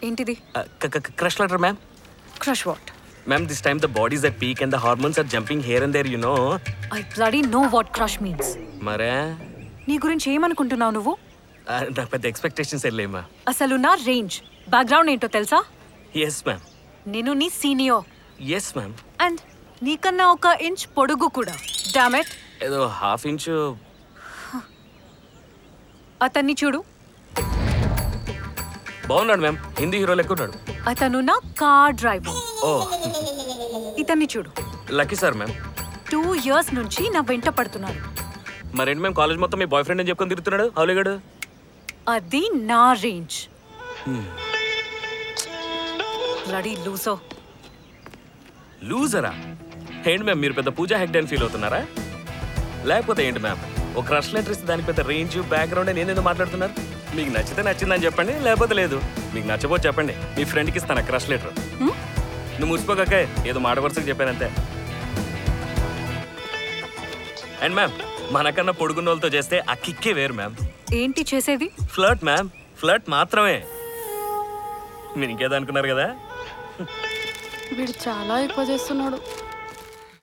ఏంటిది crush letter ma'am crush what ma'am this time the bodies at peak and the hormones are jumping here and there you know I bloody know what crush means మరే నీ గురించి ఏమనుకుంటున్నావు నువ్వు ఆ, నాకు పెద్ద expectations వెళ్ళేమా అసలు నా రేంజ్ బ్యాక్గ్రౌండ్ ఏంటో తెలుసా ఎస్ మ్యామ్ నేను నీ సీనియర్ ఎస్ మ్యామ్ అండ్ నీకన్నా ఒక ఇంచ్ పొడుగు కూడా డామెట్ ఏదో హాఫ్ ఇంచు అతన్ని చూడు బాగున్నాడు మ్యామ్ హిందీ హీరో లెక్క ఉన్నాడు అతను నా కార్ డ్రైవర్ ఓ ఇతన్ని చూడు lucky sir ma'am two years నుంచి నా వెంట పడుతున్నాడు మరేంటి మేము కాలేజ్ మొత్తం మీ బాయ్ ఫ్రెండ్ అని చెప్పుకొని తిరుగుతున్నాడు హౌలిగాడు అది నా రేంజ్ బ్లడీ లూసో లూజరా ఏంటి మ్యామ్ మీరు పెద్ద పూజా హెగ్డే అని ఫీల్ అవుతున్నారా లేకపోతే ఏంటి మ్యామ్ ఒక క్రష్ లెటర్ ఇస్తే దానికి పెద్ద రేంజ్ బ్యాక్గ్రౌండ్ అని నేనేదో మాట్లాడుతున్నారు మీకు నచ్చితే నచ్చిందని చెప్పండి లేకపోతే లేదు మీకు నచ్చబోతే చెప్పండి మీ ఫ్రెండ్కి ఇస్తాను క్రష్ లెటర్ నువ్వు మురిసిపోకాకే ఏదో మాట వరుసకు చెప్పానంతే అండ్ మ్యామ్ మనకన్నా పొడుగున్న వాళ్ళతో చేస్తే ఆ కిక్కే వేరు మ్యామ్ ఏంటి చేసేది ఫ్లర్ట్ మ్యామ్ ఫ్లర్ట్ మాత్రమే మీరు ఇంకేదో అనుకున్నారు కదా వీడు చాలా ఎక్కువ చేస్తున్నాడు